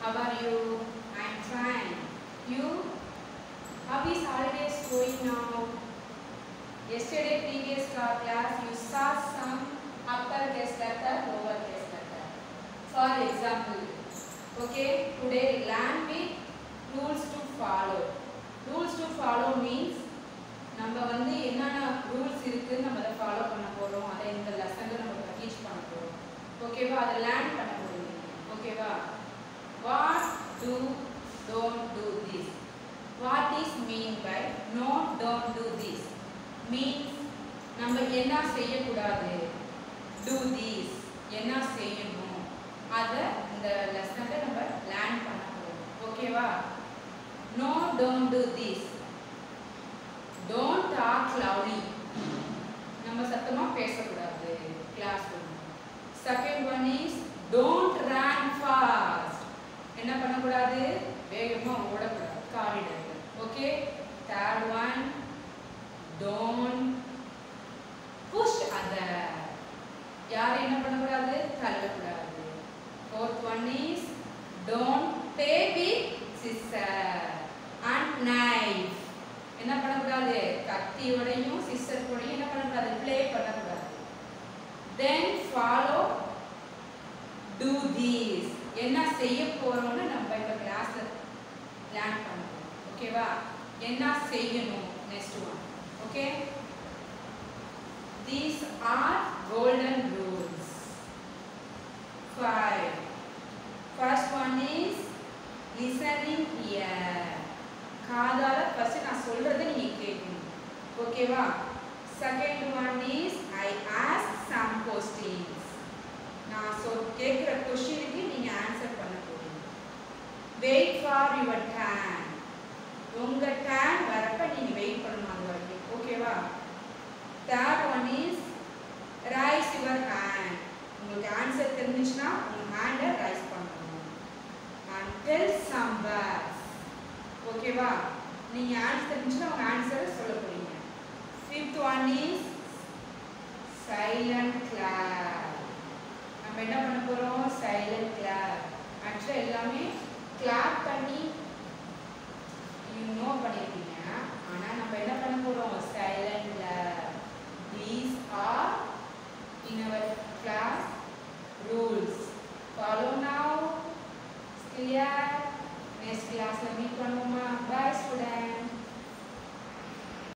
How are you? I'm fine. You? How is holidays going now? Yesterday previous ca- class you saw some upper case letter, lower case letter. For example, okay, today learn with rules to follow. Rules to follow means நம்ம வந்து என்னென்ன rules இருக்கு நம்ம அதை follow பண்ண போறோம் அதை இந்த லெசன்ல நம்ம டீச் பண்ண போறோம் ஓகேவா அதை லேர்ன் பண்ண போறீங்க ஓகேவா what to don't do this what is mean by no don't do this means நம்ம என்ன செய்யக்கூடாது டு திஸ் என்ன செய்யணும் அதை இந்த லெசனில் நம்ம லேர்ன் பண்ண போகிறோம் ஓகேவா no don't do this don't talk lovely நம்ம சத்தமாக பேசக்கூடாது class room second one is don't run fast என்ன பண்ணக்கூடாது வேகமாக ஓடக்கூடாது corridor okay third one don't push other யாரும் என்ன பண்ணக்கூடாது தள்ளக்கூடாது fourth one is don't play with sister and knife என்ன பண்ணக்கூடாது கத்தியோடையும் சிஸ்டர் கூடயும் என்ன பண்ணக்கூடாது ப்ளே பண்ணக்கூடாது தென் ஃபாலோ டூ தீஸ் என்ன செய்ய போறோம்னு நம்ம இப்போ கிளாஸ்ல லேர்ன் பண்ணுவோம் ஓகேவா என்ன செய்யணும் next one okay these are golden rules five first one is listening ear காதால ஃபர்ஸ்ட் நான் சொல்றதை நீங்க கேட்கணும் ஓகேவா second one is I ask some questions நான் சொல் கேட்குற கொஸ்டினுக்கு நீங்க ஆன்சர் பண்ண போறீங்க வெயிட் ஃபார் யுவர் டேன் உங்க டேன் வரப்ப நீங்க வெயிட் பண்ணணும் அது வரைக்கும் ஓகேவா third one is raise your hand உங்களுக்கு ஆன்சர் தெரிஞ்சுச்சுன்னா உங்க ஹேண்டை ரைஸ் பண்ணணும் அண்ட் டெல் சம் வேர்ட்ஸ் ஓகேவா நீங்க ஆன்சர் தெரிஞ்சுன்னா உங்க ஆன்சரை சொல்ல போறீங்க fifth one is silent class நம்ம என்ன பண்ண போறோம் சைலண்ட் கிளாஸ் ஆக்சுவலாக எல்லாமே கிளாப் பண்ணி யூ நோ பண்ணிருக்கீங்க ஆனா நம்ம என்ன பண்ண போறோம் சைலண்ட் கிளாஸ்